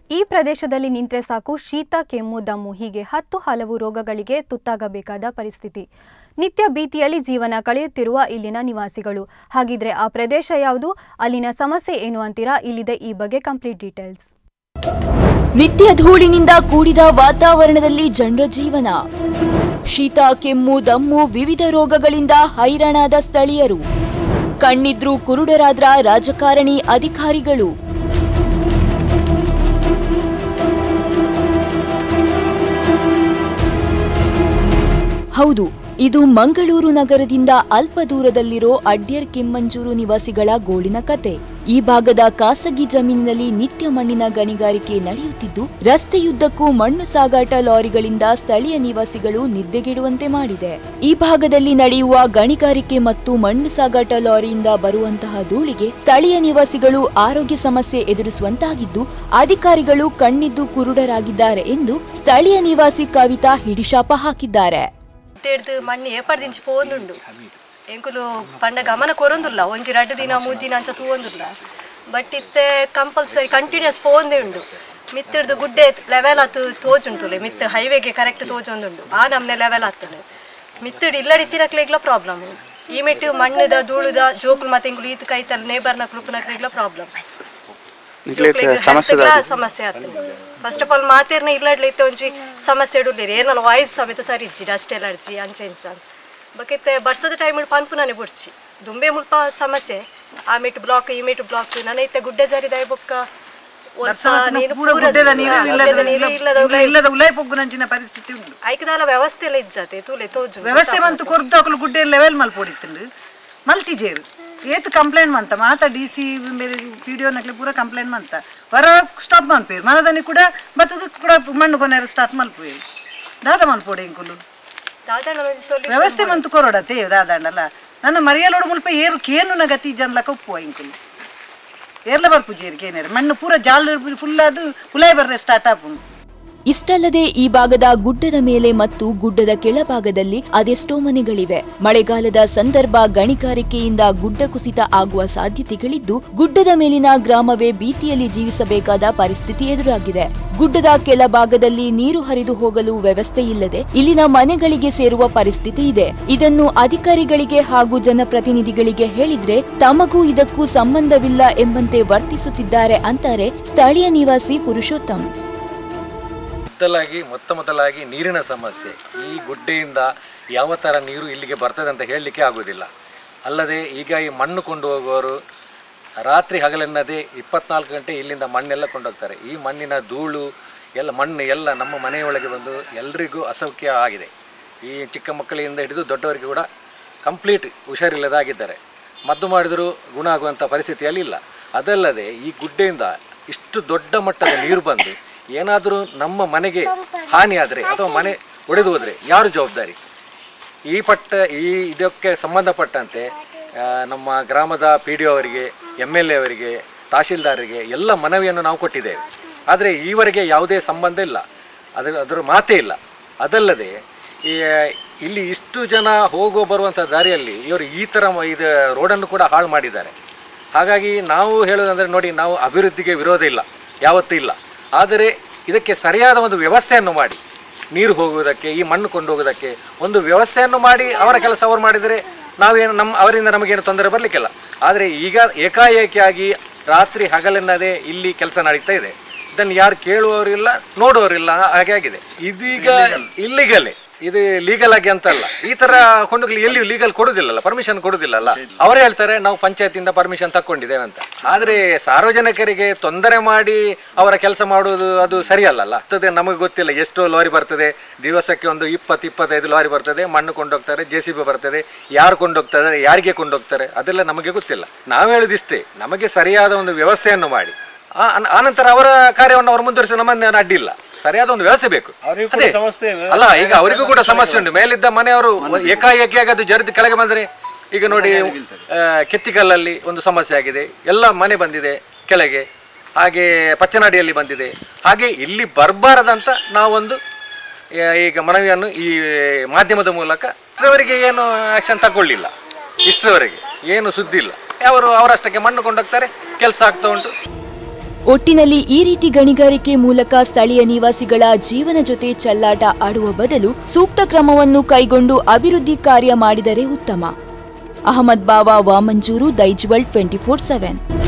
ಈ ಪ್ರದೇಶದಲ್ಲಿ ನಿಂತ್ರೆ ಸಾಕು ಶೀತ ಕೆಮ್ಮು ದಮ್ಮು ಹೀಗೆ ಹತ್ತು ಹಲವು ರೋಗಗಳಿಗೆ ತುತ್ತಾಗಬೇಕಾದ ಪರಿಸ್ಥಿತಿ ನಿತ್ಯ ಭೀತಿಯಲ್ಲಿ ಜೀವನ ಕಳೆಯುತ್ತಿರುವ ಇಲ್ಲಿನ ನಿವಾಸಿಗಳು ಹಾಗಿದ್ರೆ ಆ ಪ್ರದೇಶ ಯಾವುದು ಅಲ್ಲಿನ ಸಮಸ್ಯೆ ಏನು ಅಂತೀರಾ ಇಲ್ಲಿದೆ ಈ ಬಗ್ಗೆ ಕಂಪ್ಲೀಟ್ ಡೀಟೇಲ್ಸ್ ನಿತ್ಯ ಧೂಳಿನಿಂದ ಕೂಡಿದ ವಾತಾವರಣದಲ್ಲಿ ಜನರ ಜೀವನ ಶೀತ ಕೆಮ್ಮು ದಮ್ಮು ವಿವಿಧ ರೋಗಗಳಿಂದ ಹೈರಾಣಾದ ಸ್ಥಳೀಯರು ಕಣ್ಣಿದ್ರೂ ಕುರುಡರಾದ್ರ ರಾಜಕಾರಣಿ ಅಧಿಕಾರಿಗಳು ಹೌದು ಇದು ಮಂಗಳೂರು ನಗರದಿಂದ ಅಲ್ಪ ದೂರದಲ್ಲಿರೋ ಅಡ್ಯರ್ ಕಿಮ್ಮಂಜೂರು ನಿವಾಸಿಗಳ ಗೋಳಿನ ಕತೆ ಈ ಭಾಗದ ಖಾಸಗಿ ಜಮೀನಿನಲ್ಲಿ ನಿತ್ಯ ಮಣ್ಣಿನ ಗಣಿಗಾರಿಕೆ ನಡೆಯುತ್ತಿದ್ದು ರಸ್ತೆಯುದ್ದಕ್ಕೂ ಮಣ್ಣು ಸಾಗಾಟ ಲಾರಿಗಳಿಂದ ಸ್ಥಳೀಯ ನಿವಾಸಿಗಳು ನಿದ್ದೆಗೆಡುವಂತೆ ಮಾಡಿದೆ ಈ ಭಾಗದಲ್ಲಿ ನಡೆಯುವ ಗಣಿಗಾರಿಕೆ ಮತ್ತು ಮಣ್ಣು ಸಾಗಾಟ ಲಾರಿಯಿಂದ ಬರುವಂತಹ ಧೂಳಿಗೆ ಸ್ಥಳೀಯ ನಿವಾಸಿಗಳು ಆರೋಗ್ಯ ಸಮಸ್ಯೆ ಎದುರಿಸುವಂತಾಗಿದ್ದು ಅಧಿಕಾರಿಗಳು ಕಣ್ಣಿದ್ದು ಕುರುಡರಾಗಿದ್ದಾರೆ ಎಂದು ಸ್ಥಳೀಯ ನಿವಾಸಿ ಕವಿತಾ ಹಿಡಿಶಾಪ ಹಾಕಿದ್ದಾರೆ ಹಿಡ್ದು ಮಣ್ಣು ಏಪಡ್ದಿಂಚಿ ಪೋಂದುಂಡು ಎಂಕುಲು ಪಂಡ ಗಮನ ಕೊರೊಂದುಲ್ಲ ಒಂಜಿ ರಡ್ಡು ದಿನ ಮೂರು ದಿನ ಅಂಚ ತೂವೊಂದುಲ್ಲ ಬಟ್ ಇತ್ತೆ ಕಂಪಲ್ಸರಿ ಕಂಟಿನ್ಯೂಸ್ ಪೋಂದೆ ಉಂಡು ಮಿತ್ತಿಡ್ದು ಗುಡ್ಡೆ ಲೆವೆಲ್ ಆತು ತೋಜುಂಟುಲೆ ಮಿತ್ ಹೈವೇಗೆ ಕರೆಕ್ಟ್ ತೋಜೊಂದುಂಡು ಆ ನಮ್ನೆ ಲೆವೆಲ್ ಆತನೆ ಮಿತ್ತಿಡ್ ಇಲ್ಲಡಿ ತಿರಕ್ಲೆಗ್ಲ ಪ್ರಾಬ್ಲಮ್ ಈ ಮೆಟ್ಟು ಮಣ್ಣದ ಧೂಳುದ ಜೋಕುಲು ಮತ್ತೆ ಇಂಗುಲು ಈತ ಕೈತಲ್ಲ ನೇಬರ್ನ ಕುಲುಕುನಕ್ಲೆಗ್ಲ ಪ್ರಾಬ್ಲಮ್ ಸಮಸ್ಯೆ ಆಗ್ತದೆ ಫಸ್ಟ್ ಆಫ್ ಆಲ್ ಮಾತೇರ್ನ ಇಲ್ಲಡ್ಲೈತೆ ಒಂಜಿ ಸಮಸ್ಯೆ ಇಡುಲ್ಲೇರಿ ಏನಲ್ಲ ವಾಯ್ಸ್ ಸಮೇತ ಸರಿ ಇಜ್ಜಿ ಡಸ್ಟ್ ಎಲರ್ಜಿ ಅಂಚೆ ಇಂಚ ಬಕೆತ್ತೆ ಬರ್ಸದ ಟೈಮ್ ಪನ್ಪುನಾನೆ ಬುಡ್ಚಿ ದುಂಬೆ ಮುಲ್ಪ ಸಮಸ್ಯೆ ಆ ಮಿಟ್ ಬ್ಲಾಕ್ ಈ ಮಿಟ್ ಬ್ಲಾಕ್ ನನೈತೆ ಗುಡ್ಡೆ ಜಾರಿದಾಯ ಬೊಕ್ಕ ವರ್ಷ ನೀರು ಪೂರ ಗುಡ್ಡೆದ ನೀರು ಇಲ್ಲದ ಗುಡ್ಡೆದ ನೀರು ಇಲ್ಲದ ಇಲ್ಲದ- ಇಲ್ಲದ ಉಲಾಯ್ ಪೊಗ್ಗುನಂಚಿನ ಪರಿಸ್ಥಿತಿ ಉಂಟು ಐಕದಾಲ ವ್ಯವಸ್ಥೆ ಎಲ್ಲ ಇಜ್ಜತೆ ತೂಲೆ ತೋಜು ವ್ಯವಸ್ಥೆ ಬಂತು ಕೊರ್ದಾಕಲು ಗುಡ್ಡೆ ಲೆವೆಲ್ ಮಲ್ಪೊಡಿತ್ತುಂಡು ಮಲ್ತಿಜೇರು ಏತ್ ಕಂಪ್ಲೇಂಟ್ ಮಂತ ಮಾತ ಡಿ ಸಿ ಪಿ ಡಿ ನಕ್ಲಿ ಪೂರ ಕಂಪ್ಲೇಂಟ್ ಮಂತ ಹೊರ ಸ್ಟಾಪ್ ಮಲ್ಪೇರು ಮನದನಿ ಕೂಡ ಬತ್ತದ ಕೂಡ ಮಣ್ಣು ಕೊನೆಯರು ಸ್ಟಾರ್ಟ್ ಮಲ್ಪೇರು ದಾದ ಮಲ್ಪೋಡೆ ಇಂಕುಲು ದಾದಣ್ಣ ಒಂದು ಸೊಲ್ಯೂಷನ್ ವ್ಯವಸ್ಥೆ ಮಂತು ಕೊರೋಡತೆ ದಾದಂಡಲ್ಲ ನನ್ನ ಮರಿಯಲೋಡು ಮುಲ್ಪ ಏರು ಕೇನು ನ ಗತಿ ಜನಲಕ ಉಪ್ಪು ಇಂಕುಲು ಏರ್ಲ ಬರ್ಪು ಜೇರು ಕೇನೇರು ಮಣ್ಣು ಪೂರ ಜಾಲ್ ಫುಲ್ ಅದು ಉಲಾಯ್ ಬರ್ರೆ ಸ್ಟಾರ್ಟ್ ಆಪು ಇಷ್ಟಲ್ಲದೆ ಈ ಭಾಗದ ಗುಡ್ಡದ ಮೇಲೆ ಮತ್ತು ಗುಡ್ಡದ ಕೆಳಭಾಗದಲ್ಲಿ ಅದೆಷ್ಟೋ ಮನೆಗಳಿವೆ ಮಳೆಗಾಲದ ಸಂದರ್ಭ ಗಣಿಗಾರಿಕೆಯಿಂದ ಗುಡ್ಡ ಕುಸಿತ ಆಗುವ ಸಾಧ್ಯತೆಗಳಿದ್ದು ಗುಡ್ಡದ ಮೇಲಿನ ಗ್ರಾಮವೇ ಭೀತಿಯಲ್ಲಿ ಜೀವಿಸಬೇಕಾದ ಪರಿಸ್ಥಿತಿ ಎದುರಾಗಿದೆ ಗುಡ್ಡದ ಕೆಳಭಾಗದಲ್ಲಿ ನೀರು ಹರಿದು ಹೋಗಲು ವ್ಯವಸ್ಥೆ ಇಲ್ಲದೆ ಇಲ್ಲಿನ ಮನೆಗಳಿಗೆ ಸೇರುವ ಪರಿಸ್ಥಿತಿ ಇದೆ ಇದನ್ನು ಅಧಿಕಾರಿಗಳಿಗೆ ಹಾಗೂ ಜನಪ್ರತಿನಿಧಿಗಳಿಗೆ ಹೇಳಿದ್ರೆ ತಮಗೂ ಇದಕ್ಕೂ ಸಂಬಂಧವಿಲ್ಲ ಎಂಬಂತೆ ವರ್ತಿಸುತ್ತಿದ್ದಾರೆ ಅಂತಾರೆ ಸ್ಥಳೀಯ ನಿವಾಸಿ ಪುರುಷೋತ್ತಮ್ ಮೊದಲಾಗಿ ಮೊತ್ತ ಮೊದಲಾಗಿ ನೀರಿನ ಸಮಸ್ಯೆ ಈ ಗುಡ್ಡೆಯಿಂದ ಯಾವ ಥರ ನೀರು ಇಲ್ಲಿಗೆ ಬರ್ತದೆ ಅಂತ ಹೇಳಲಿಕ್ಕೆ ಆಗೋದಿಲ್ಲ ಅಲ್ಲದೆ ಈಗ ಈ ಮಣ್ಣು ಕೊಂಡು ಹೋಗುವವರು ರಾತ್ರಿ ಹಗಲೆನ್ನದೇ ಇಪ್ಪತ್ನಾಲ್ಕು ಗಂಟೆ ಇಲ್ಲಿಂದ ಮಣ್ಣೆಲ್ಲ ಕೊಂಡೋಗ್ತಾರೆ ಈ ಮಣ್ಣಿನ ಧೂಳು ಎಲ್ಲ ಮಣ್ಣು ಎಲ್ಲ ನಮ್ಮ ಮನೆಯೊಳಗೆ ಬಂದು ಎಲ್ರಿಗೂ ಅಸೌಖ್ಯ ಆಗಿದೆ ಈ ಚಿಕ್ಕ ಮಕ್ಕಳಿಂದ ಹಿಡಿದು ದೊಡ್ಡವರಿಗೆ ಕೂಡ ಕಂಪ್ಲೀಟ್ ಹುಷಾರಿಲ್ಲದಾಗಿದ್ದಾರೆ ಮದ್ದು ಮಾಡಿದರೂ ಗುಣ ಆಗುವಂಥ ಪರಿಸ್ಥಿತಿಯಲ್ಲಿ ಇಲ್ಲ ಅದಲ್ಲದೆ ಈ ಗುಡ್ಡೆಯಿಂದ ಇಷ್ಟು ದೊಡ್ಡ ಮಟ್ಟದ ನೀರು ಬಂದು ಏನಾದರೂ ನಮ್ಮ ಮನೆಗೆ ಹಾನಿ ಆದರೆ ಅಥವಾ ಮನೆ ಒಡೆದು ಹೋದರೆ ಯಾರು ಜವಾಬ್ದಾರಿ ಈ ಪಟ್ಟ ಈ ಇದಕ್ಕೆ ಸಂಬಂಧಪಟ್ಟಂತೆ ಆ, ನಮ್ಮ ಗ್ರಾಮದ ಪಿ ಡಿ ಅವರಿಗೆ ಎಮ್ ಎಲ್ ಎ ಅವರಿಗೆ ತಹಶೀಲ್ದಾರರಿಗೆ ಎಲ್ಲ ಮನವಿಯನ್ನು ನಾವು ಕೊಟ್ಟಿದ್ದೇವೆ ಆದರೆ ಈವರೆಗೆ ಯಾವುದೇ ಸಂಬಂಧ ಇಲ್ಲ ಅದರ ಅದರ ಮಾತೇ ಇಲ್ಲ ಅದಲ್ಲದೆ ಈ ಇಲ್ಲಿ ಇಷ್ಟು ಜನ ಹೋಗೋ ಬರುವಂಥ ದಾರಿಯಲ್ಲಿ ಇವರು ಈ ಥರ ಮ- ಇದು ರೋಡನ್ನು ಕೂಡ ಹಾಳು ಮಾಡಿದ್ದಾರೆ ಹಾಗಾಗಿ ನಾವು ಹೇಳೋದಂದರೆ ನೋಡಿ ನಾವು ಅಭಿವೃದ್ಧಿಗೆ ವಿರೋಧ ಇಲ್ಲ ಯಾವತ್ತೂ ಇಲ್ಲ ಆದರೆ ಇದಕ್ಕೆ ಸರಿಯಾದ ಒಂದು ವ್ಯವಸ್ಥೆಯನ್ನು ಮಾಡಿ ನೀರು ಹೋಗುವುದಕ್ಕೆ ಈ ಮಣ್ಣು ಕೊಂಡು ಹೋಗೋದಕ್ಕೆ ಒಂದು ವ್ಯವಸ್ಥೆಯನ್ನು ಮಾಡಿ ಅವರ ಕೆಲಸ ಅವರು ಮಾಡಿದರೆ ನಾವೇನು ನಮ್ಮ ಅವರಿಂದ ನಮಗೇನು ತೊಂದರೆ ಬರಲಿಕ್ಕಿಲ್ಲ ಆದರೆ ಈಗ ಏಕಾಏಕಿಯಾಗಿ ರಾತ್ರಿ ಹಗಲೆನ್ನದೇ ಇಲ್ಲಿ ಕೆಲಸ ನಡೀತಾ ಇದೆ ಇದನ್ನು ಯಾರು ಕೇಳುವವರಿಲ್ಲ ನೋಡುವವರಿಲ್ಲ ಹಾಗೆ ಆಗಿದೆ ಇದೀಗ ಇಲ್ಲಿಗಲೇ ಇದು ಲೀಗಲ್ ಆಗಿ ಅಂತಲ್ಲ ಈ ತರ ಕೊಂಡೋಗ್ಲಿ ಎಲ್ಲಿಯೂ ಲೀಗಲ್ ಕೊಡುದಿಲ್ಲಲ್ಲ ಪರ್ಮಿಷನ್ ಕೊಡುದಿಲ್ಲಲ್ಲ ಅವರೇ ಹೇಳ್ತಾರೆ ನಾವು ಪಂಚಾಯತಿಂದ ಪರ್ಮಿಷನ್ ತಕೊಂಡಿದ್ದೇವೆ ಅಂತ ಆದ್ರೆ ಸಾರ್ವಜನಿಕರಿಗೆ ತೊಂದರೆ ಮಾಡಿ ಅವರ ಕೆಲಸ ಮಾಡುವುದು ಅದು ಸರಿಯಲ್ಲಲ್ಲ ಅದೇ ನಮಗೆ ಗೊತ್ತಿಲ್ಲ ಎಷ್ಟೋ ಲಾರಿ ಬರ್ತದೆ ದಿವಸಕ್ಕೆ ಒಂದು ಇಪ್ಪತ್ತು ಇಪ್ಪತ್ತೈದು ಲಾರಿ ಬರ್ತದೆ ಮಣ್ಣು ಕೊಂಡೋಗ್ತಾರೆ ಜೆ ಸಿ ಬಿ ಬರ್ತದೆ ಯಾರು ಕೊಂಡೋಗ್ತಾರೆ ಯಾರಿಗೆ ಕೊಂಡೋಗ್ತಾರೆ ಅದೆಲ್ಲ ನಮಗೆ ಗೊತ್ತಿಲ್ಲ ನಾವು ಹೇಳುದಿಷ್ಟೇ ನಮಗೆ ಸರಿಯಾದ ಒಂದು ವ್ಯವಸ್ಥೆಯನ್ನು ಮಾಡಿ ಆ- ಆನ- ಆನಂತರ ಅವರ ಕಾರ್ಯವನ್ನು ಅವರು ಮುಂದುವರಿಸಿ ನಮ್ಮನ್ನ ಅಡ್ಡಿಲ್ಲ ಸರಿಯಾದ ಒಂದು ವ್ಯವಸ್ಥೆ ಬೇಕು ಅದೇ. ಅಲ್ಲ ಈಗ ಅವರಿಗೂ ಕೂಡ ಸಮಸ್ಯೆ ಉಂಟು ಮೇಲಿದ್ದ ಮನೆಯವರು ಏಕಾಏಕಿಯಾಗಿ ಅದು ಜರಿದು ಕೆಳಗೆ ಬಂದರೆ ಈಗ ನೋಡಿ ಆ, ಕೆತ್ತಿಕಲ್ಲಲ್ಲಿ ಒಂದು ಸಮಸ್ಯೆ ಆಗಿದೆ ಎಲ್ಲ ಮನೆ ಬಂದಿದೆ ಕೆಳಗೆ ಹಾಗೆ ಪಚ್ಚನಾಡಿಯಲ್ಲಿ ಬಂದಿದೆ ಹಾಗೆ ಇಲ್ಲಿ ಬರಬಾರದಂತ ನಾವೊಂದು ಆ, ಈಗ ಮನವಿಯನ್ನು ಈ ಮಾಧ್ಯಮದ ಮೂಲಕ ಇಷ್ಟರವರೆಗೆ ಏನು ಆಕ್ಷನ್ ತಗೊಳ್ಳಿಲ್ಲ ಇಷ್ಟರವರೆಗೆ ಏನು ಸುದ್ದಿ ಇಲ್ಲ ಅವರು ಅವರಷ್ಟಕ್ಕೆ ಮಣ್ಣು ಕೊಂಡೋಗ್ತಾರೆ ಕೆಲಸ ಆಗ್ತಾ ಉಂಟು ಒಟ್ಟಿನಲ್ಲಿ ಈ ರೀತಿ ಗಣಿಗಾರಿಕೆ ಮೂಲಕ ಸ್ಥಳೀಯ ನಿವಾಸಿಗಳ ಜೀವನ ಜೊತೆ ಚೆಲ್ಲಾಟ ಆಡುವ ಬದಲು ಸೂಕ್ತ ಕ್ರಮವನ್ನು ಕೈಗೊಂಡು ಅಭಿವೃದ್ಧಿ ಕಾರ್ಯ ಮಾಡಿದರೆ ಉತ್ತಮ Ahmad Bava Vamanjoor Daijiworld twenty four seven